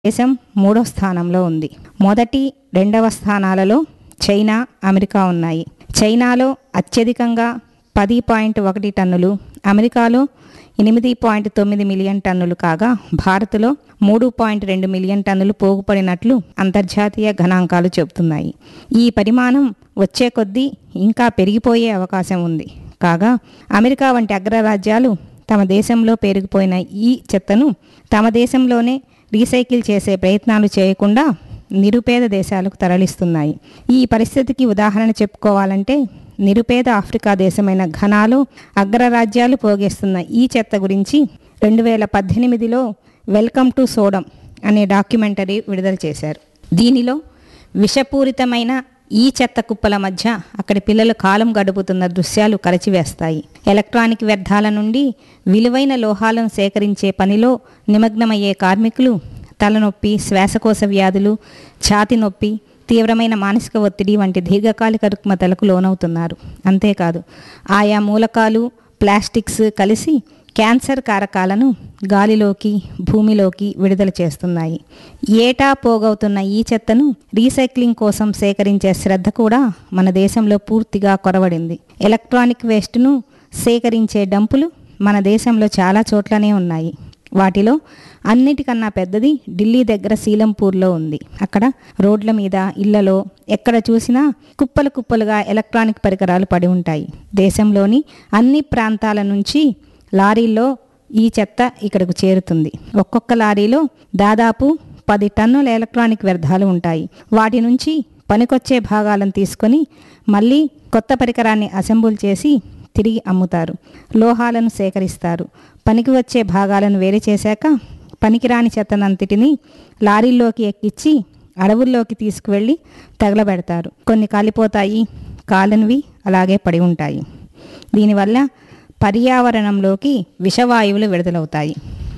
దేశం మూడో స్థానంలో ఉంది మొదటి రెండవ స్థానాలలో చైనా అమెరికా ఉన్నాయి చైనాలో అత్యధికంగా పది పాయింట్ ఒకటి టన్నులు అమెరికాలో ఎనిమిది పాయింట్ తొమ్మిది మిలియన్ టన్నులు కాగా భారత్లో మూడు పాయింట్ రెండు మిలియన్ టన్నులు పోగుపడినట్లు అంతర్జాతీయ గణాంకాలు చెబుతున్నాయి ఈ పరిమాణం వచ్చే కొద్దీ ఇంకా పెరిగిపోయే అవకాశం ఉంది కాగా అమెరికా వంటి అగ్రరాజ్యాలు తమ దేశంలో పేరుకుపోయిన ఈ చెత్తను తమ దేశంలోనే రీసైకిల్ చేసే ప్రయత్నాలు చేయకుండా నిరుపేద దేశాలకు తరలిస్తున్నాయి ఈ పరిస్థితికి ఉదాహరణ చెప్పుకోవాలంటే నిరుపేద ఆఫ్రికా దేశమైన ఘనాలో అగ్రరాజ్యాలు పోగేస్తున్న ఈ చెత్త గురించి రెండు వేల పద్దెనిమిదిలో వెల్కమ్ టు సోడం అనే డాక్యుమెంటరీ విడుదల చేశారు దీనిలో విషపూరితమైన ఈ చెత్త కుప్పల మధ్య అక్కడి పిల్లలు కాలం గడుపుతున్న దృశ్యాలు కలచివేస్తాయి ఎలక్ట్రానిక్ వ్యర్థాల నుండి విలువైన లోహాలను సేకరించే పనిలో నిమగ్నమయ్యే కార్మికులు తలనొప్పి శ్వాసకోశ వ్యాధులు ఛాతి నొప్పి తీవ్రమైన మానసిక ఒత్తిడి వంటి దీర్ఘకాలిక రుగ్మతలకు లోనవుతున్నారు అంతేకాదు ఆయా మూలకాలు ప్లాస్టిక్స్ కలిసి క్యాన్సర్ కారకాలను గాలిలోకి భూమిలోకి విడుదల చేస్తున్నాయి ఏటా పోగవుతున్న ఈ చెత్తను రీసైక్లింగ్ కోసం సేకరించే శ్రద్ధ కూడా మన దేశంలో పూర్తిగా కొరవడింది ఎలక్ట్రానిక్ వేస్ట్ను సేకరించే డంపులు మన దేశంలో చాలా చోట్లనే ఉన్నాయి వాటిలో అన్నిటికన్నా పెద్దది ఢిల్లీ దగ్గర సీలంపూర్లో ఉంది అక్కడ రోడ్ల మీద ఇళ్లలో ఎక్కడ చూసినా కుప్పలు కుప్పలుగా ఎలక్ట్రానిక్ పరికరాలు పడి ఉంటాయి దేశంలోని అన్ని ప్రాంతాల నుంచి లారీల్లో ఈ చెత్త ఇక్కడకు చేరుతుంది ఒక్కొక్క లారీలో దాదాపు పది టన్నుల ఎలక్ట్రానిక్ వ్యర్థాలు ఉంటాయి వాటి నుంచి పనికొచ్చే భాగాలను తీసుకొని మళ్ళీ కొత్త పరికరాన్ని అసెంబుల్ చేసి తిరిగి అమ్ముతారు లోహాలను సేకరిస్తారు పనికి వచ్చే భాగాలను వేరు చేశాక పనికిరాని చెత్తనంతటిని లారీల్లోకి ఎక్కించి అడవుల్లోకి తీసుకువెళ్ళి తగలబెడతారు కొన్ని కాలిపోతాయి కాలనివి అలాగే పడి ఉంటాయి దీనివల్ల పర్యావరణంలోకి విషవాయువులు విడుదలవుతాయి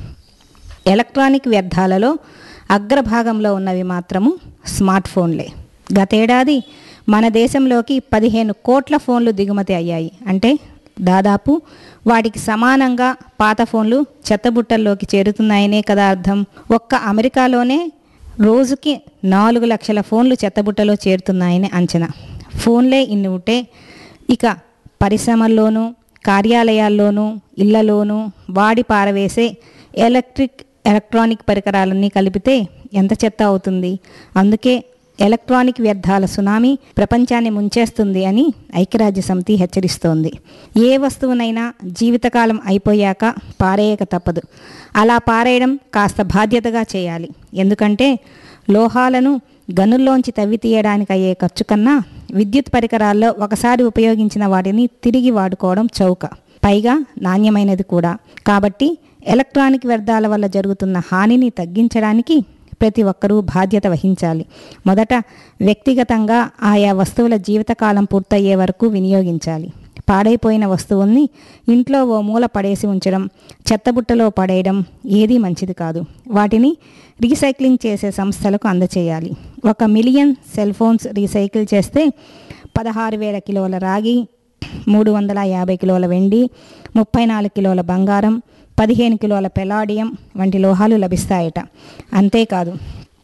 ఎలక్ట్రానిక్ వ్యర్థాలలో అగ్రభాగంలో ఉన్నవి మాత్రము స్మార్ట్ ఫోన్లే గతేడాది మన దేశంలోకి పదిహేను కోట్ల ఫోన్లు దిగుమతి అయ్యాయి అంటే దాదాపు వాటికి సమానంగా పాత ఫోన్లు చెత్తబుట్టల్లోకి చేరుతున్నాయనే కదా అర్థం ఒక్క అమెరికాలోనే రోజుకి నాలుగు లక్షల ఫోన్లు చెత్తబుట్టలో చేరుతున్నాయని అంచనా ఫోన్లే ఇన్ని ఉంటే ఇక పరిశ్రమల్లోనూ కార్యాలయాల్లోనూ ఇళ్లలోనూ వాడి పారవేసే ఎలక్ట్రిక్ ఎలక్ట్రానిక్ పరికరాలన్నీ కలిపితే ఎంత చెత్త అవుతుంది అందుకే ఎలక్ట్రానిక్ వ్యర్థాల సునామీ ప్రపంచాన్ని ముంచేస్తుంది అని ఐక్యరాజ్య సమితి హెచ్చరిస్తోంది ఏ వస్తువునైనా జీవితకాలం అయిపోయాక పారేయక తప్పదు అలా పారేయడం కాస్త బాధ్యతగా చేయాలి ఎందుకంటే లోహాలను గనుల్లోంచి తవ్వి తీయడానికి అయ్యే ఖర్చు కన్నా విద్యుత్ పరికరాల్లో ఒకసారి ఉపయోగించిన వాటిని తిరిగి వాడుకోవడం చౌక పైగా నాణ్యమైనది కూడా కాబట్టి ఎలక్ట్రానిక్ వ్యర్థాల వల్ల జరుగుతున్న హానిని తగ్గించడానికి ప్రతి ఒక్కరూ బాధ్యత వహించాలి మొదట వ్యక్తిగతంగా ఆయా వస్తువుల జీవితకాలం పూర్తయ్యే వరకు వినియోగించాలి పాడైపోయిన వస్తువుల్ని ఇంట్లో ఓ మూల పడేసి ఉంచడం చెత్తబుట్టలో పడేయడం ఏదీ మంచిది కాదు వాటిని రీసైక్లింగ్ చేసే సంస్థలకు అందచేయాలి ఒక మిలియన్ సెల్ ఫోన్స్ రీసైకిల్ చేస్తే పదహారు వేల కిలోల రాగి మూడు వందల యాభై కిలోల వెండి ముప్పై నాలుగు కిలోల బంగారం పదిహేను కిలోల పెలాడియం వంటి లోహాలు లభిస్తాయట అంతేకాదు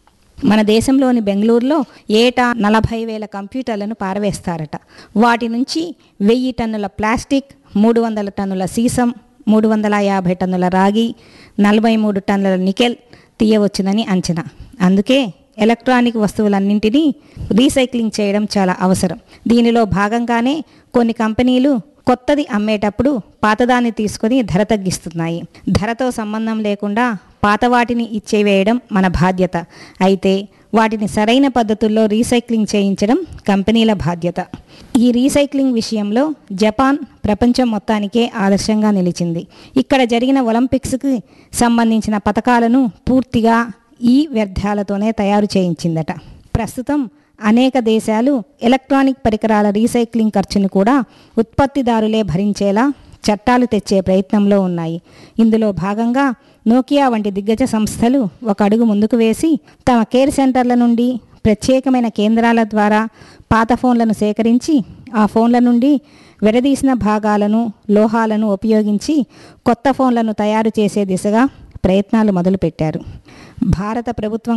మన దేశంలోని బెంగళూరులో ఏటా నలభై వేల కంప్యూటర్లను పారవేస్తారట వాటి నుంచి వెయ్యి టన్నుల ప్లాస్టిక్ మూడు వందల టన్నుల సీసం మూడు వందల యాభై టన్నుల రాగి నలభై మూడు టన్నుల నికెల్ తీయవచ్చునని అంచనా అందుకే ఎలక్ట్రానిక్ వస్తువులన్నింటినీ రీసైక్లింగ్ చేయడం చాలా అవసరం దీనిలో భాగంగానే కొన్ని కంపెనీలు కొత్తది అమ్మేటప్పుడు పాతదాన్ని తీసుకొని ధర తగ్గిస్తున్నాయి ధరతో సంబంధం లేకుండా పాత వాటిని ఇచ్చేవేయడం మన బాధ్యత అయితే వాటిని సరైన పద్ధతుల్లో రీసైక్లింగ్ చేయించడం కంపెనీల బాధ్యత ఈ రీసైక్లింగ్ విషయంలో జపాన్ ప్రపంచం మొత్తానికే ఆదర్శంగా నిలిచింది ఇక్కడ జరిగిన ఒలింపిక్స్కి సంబంధించిన పథకాలను పూర్తిగా ఈ వ్యర్థాలతోనే తయారు చేయించిందట ప్రస్తుతం అనేక దేశాలు ఎలక్ట్రానిక్ పరికరాల రీసైక్లింగ్ ఖర్చును కూడా ఉత్పత్తిదారులే భరించేలా చట్టాలు తెచ్చే ప్రయత్నంలో ఉన్నాయి ఇందులో భాగంగా నోకియా వంటి దిగ్గజ సంస్థలు ఒక అడుగు ముందుకు వేసి తమ కేర్ సెంటర్ల నుండి ప్రత్యేకమైన కేంద్రాల ద్వారా పాత ఫోన్లను సేకరించి ఆ ఫోన్ల నుండి విడదీసిన భాగాలను లోహాలను ఉపయోగించి కొత్త ఫోన్లను తయారు చేసే దిశగా ప్రయత్నాలు మొదలుపెట్టారు భారత ప్రభుత్వం